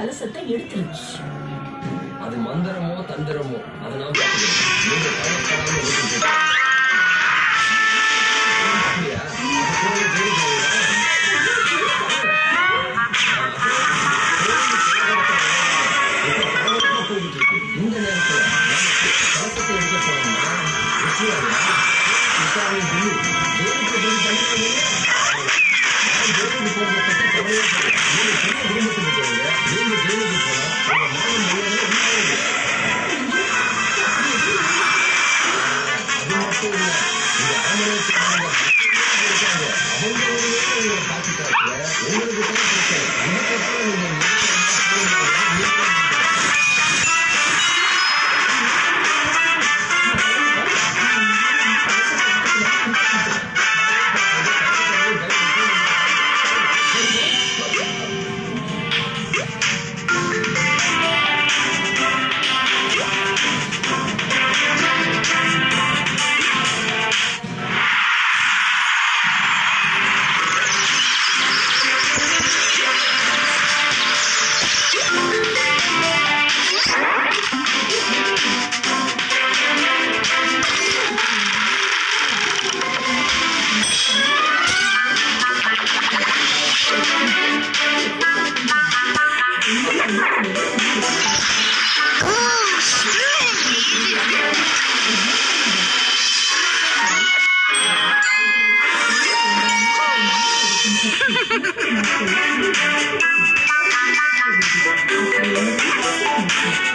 கலசத்தை எடுத்துருச்சு அது மந்திரமோ தந்திரமோ அதை நான் பார்த்துக்கிறேன் நீங்க கவலைப்படாம இருந்துட்டு அப்படியா அப்ப கோவில் தேடி போவீங்களா? இப்ப பரபரப்பா போயிட்டு இருக்கு. இந்த நேரத்துல நமக்கு கலசத்தை எடுக்க போனோம்னா நிச்சயம் விசாரணை பில்லு ஜெயிலுக்கு போய் பண்ணிடுவாங்க இல்லையா? நான் ஜெயிலுக்கு போறதை பத்தி கவலையே படல. நீங்க பெரிய குடும்பத்துக்கு போறீங்க. நீங்க ஜெயிலுக்கு போனா உங்க மாமன் மரியாதை வீணாயிடும். அது மட்டும் இல்ல. இந்த அரண்மனையை சேர்ந்தவங்க இருக்காங்க. அவங்க ஒரு வேளை உங்களை பார்த்துட்டாங்க. உங்களுக்கு தான் பிரச்சனை. இதுக்கப்புறம் நீங்க நினைக்கிற மாதிரி போக முடியாது. Thank you.